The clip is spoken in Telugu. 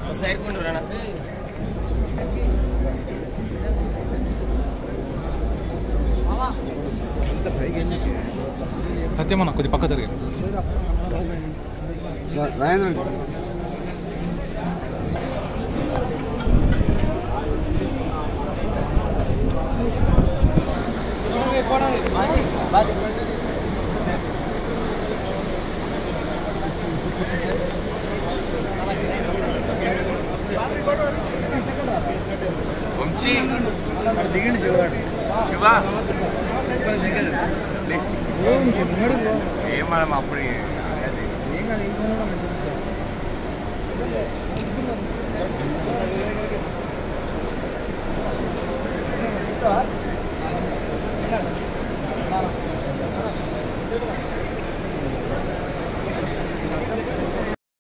సైడ్ కొంటున్నా సత్యమన్న కొంచెం పక్క తిరిగి రాజేంద్ర వంశీ దిగండి శివగాడు శివ ఏం మనం అప్పుడు ఏం కాదు ఇంకో